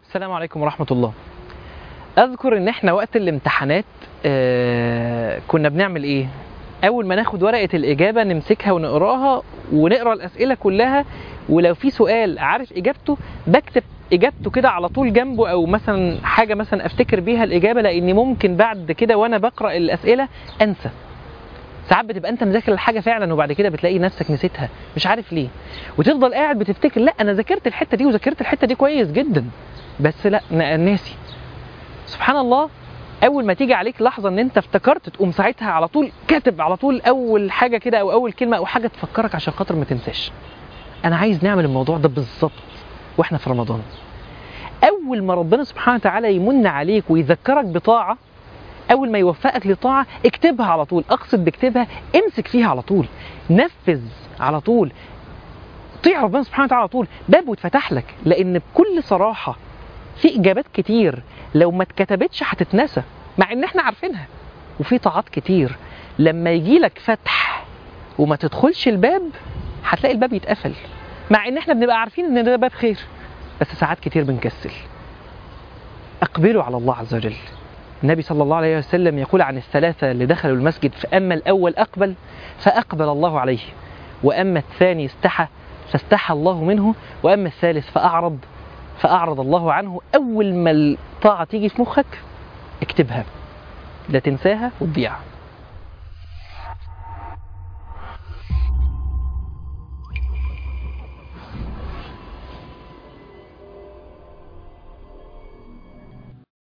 السلام عليكم ورحمة الله أذكر إن إحنا وقت الامتحانات آه كنا بنعمل إيه؟ أول ما ناخد ورقة الإجابة نمسكها ونقراها ونقرا الأسئلة كلها ولو في سؤال عارف إجابته بكتب إجابته كده على طول جنبه أو مثلا حاجة مثلا أفتكر بيها الإجابة لأني ممكن بعد كده وأنا بقرأ الأسئلة أنسى ساعات بتبقى انت مذاكر الحاجه فعلا وبعد كده بتلاقي نفسك نسيتها مش عارف ليه وتفضل قاعد بتفتكر لا انا ذاكرت الحته دي وذاكرت الحته دي كويس جدا بس لا ن- ناسي سبحان الله اول ما تيجي عليك لحظه ان انت افتكرت تقوم ساعتها على طول كاتب على طول اول حاجه كده او اول كلمه او حاجه تفكرك عشان خاطر ما تنساش انا عايز نعمل الموضوع ده بالظبط واحنا في رمضان اول ما ربنا سبحانه وتعالى يمن عليك ويذكرك بطاعه اول ما يوفقك لطاعه اكتبها على طول اقصد بكتبها امسك فيها على طول نفذ على طول طيع ربنا سبحانه وتعالى على طول باب واتفتح لك لان بكل صراحه في اجابات كتير لو ما اتكتبتش هتتنسى مع ان احنا عارفينها وفي طاعات كتير لما يجي لك فتح وما تدخلش الباب هتلاقي الباب يتقفل مع ان احنا بنبقى عارفين ان ده باب خير بس ساعات كتير بنكسل اقبلوا على الله عز وجل النبي صلى الله عليه وسلم يقول عن الثلاثة اللي دخلوا المسجد فأما الأول أقبل فأقبل الله عليه وأما الثاني استحى فاستحى الله منه وأما الثالث فأعرض فأعرض الله عنه أول ما الطاعة تيجي في مخك اكتبها لا تنساها وتضيع